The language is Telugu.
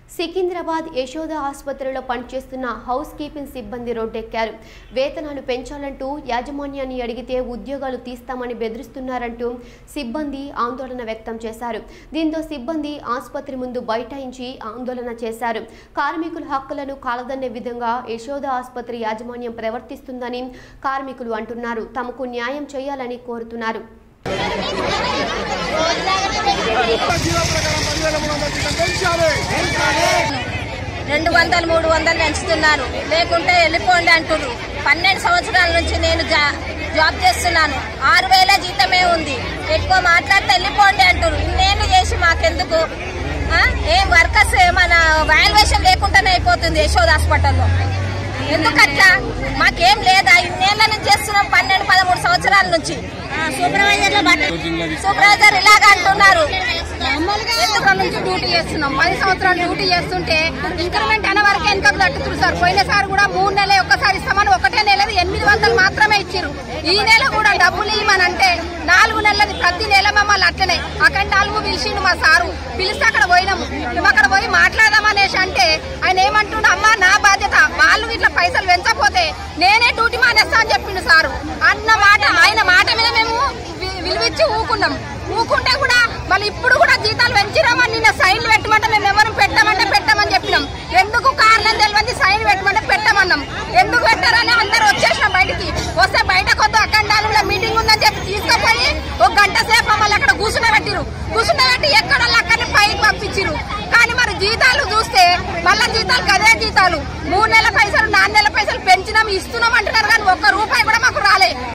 సికింద్రాబాద్ యశోద ఆసుపత్రిలో పనిచేస్తున్న హౌస్ కీపింగ్ సిబ్బంది రోడ్డెక్కారు వేతనాలు పెంచాలంటూ యాజమాన్యాన్ని అడిగితే ఉద్యోగాలు తీస్తామని బెదిరిస్తున్నారంటూ సిబ్బంది ఆందోళన వ్యక్తం చేశారు దీంతో సిబ్బంది ఆసుపత్రి ముందు బైఠాయించి ఆందోళన చేశారు కార్మికుల హక్కులను కాలదన్నే విధంగా యశోద ఆసుపత్రి యాజమాన్యం ప్రవర్తిస్తుందని కార్మికులు అంటున్నారు తమకు న్యాయం చేయాలని కోరుతున్నారు జీవో ప్రకారం పదివేల మూడు వందల జీతం పెంచాలి రెండు వందలు మూడు వందలు పెంచుతున్నారు లేకుంటే వెళ్ళిపోండి అంటున్నారు పన్నెండు సంవత్సరాల నుంచి నేను జా- జాబ్ చేస్తున్నాను ఆరు వేల జీతమే ఉంది ఎక్కువ మాట్లాడితే వెళ్ళిపోండి అంటారు ఇన్నేళ్ళు చేసి మాకెందుకు ఆ? ఏం వర్కర్స్ మన వాల్యుయేషన్ లేకుండానే అయిపోతుంది యశోద్ హాస్పిటల్లో ఎందుకట్లా మాకేం లేదా ఇన్నేళ్ల నుంచి చేస్తున్నాం పన్నెండు పదమూడు సంవత్సరాల నుంచి సూపర్వైజర్ ఇలాగ అంటున్నారు ఎందుకు నుంచి డ్యూటీ చేస్తున్నాం పది సంవత్సరాలు డ్యూటీ చేస్తుంటే ఇంక్రిమెంట్ అనే వరకు వెనకకు తట్టుతున్నారు సార్ పోయినసారి కూడా మూడు నెలలు ఒక్కసారి ఇస్తామని ఒకటే నెలది ఎనిమిది వందలు మాత్రమే ఇచ్చారు ఈ నెల కూడా డబ్బులు ఇవ్వమని అంటే నాలుగు నెలలది ప్రతి నెల మమ్మల్ని అట్లనే అక్కడ నాలుగు పిలిచిండు మా సారు పిలిస్తే అక్కడ పోయినాము మేము అక్కడ పోయి మాట్లాడదామనేసి అంటే ఆయన ఏమంటుండు అమ్మా నా బాధ్యత వాళ్ళు ఇట్లా పైసలు పెంచకపోతే నేనే డ్యూటీ మానేస్తా అని చెప్పిండు సారు అన్న మాట ఆయన మాట మీద మేము వి- విలువిచ్చి ఊకున్నాం ఊకుంటే కూడా మళ్ళీ ఇప్పుడు కూడా జీతాలు పెంచినామని నిన్న సైన్లు పెట్టమంటే మేము ఎవరు పెట్టమంటే పెట్టమని చెప్పినాం ఎందుకు కారణం తెలియదు సైన్ పెట్టమంటే పెట్టమన్నాం ఎందుకు పెట్టారని అందరు వచ్చేసినాం బయటికి వస్తే బయటకు వద్దు అక్కడ మీటింగ్ ఉందని చెప్పి తీసుకుపోయి ఒక గంట సేపు మమ్మల్ని అక్కడ కూర్చుండబెట్టిరు కూర్చుండబెట్టి ఎక్కడ అక్కడిని పైకి పంపించిరు కానీ మరి జీతాలు చూస్తే మళ్ళా జీతాలు అదే జీతాలు మూడు నెలల పైసలు నాలుగు నెలల పైసలు పెంచినాం ఇస్తున్నాం అంటున్నారు కానీ ఒక్క రూపాయి కూడా మాకు రాలే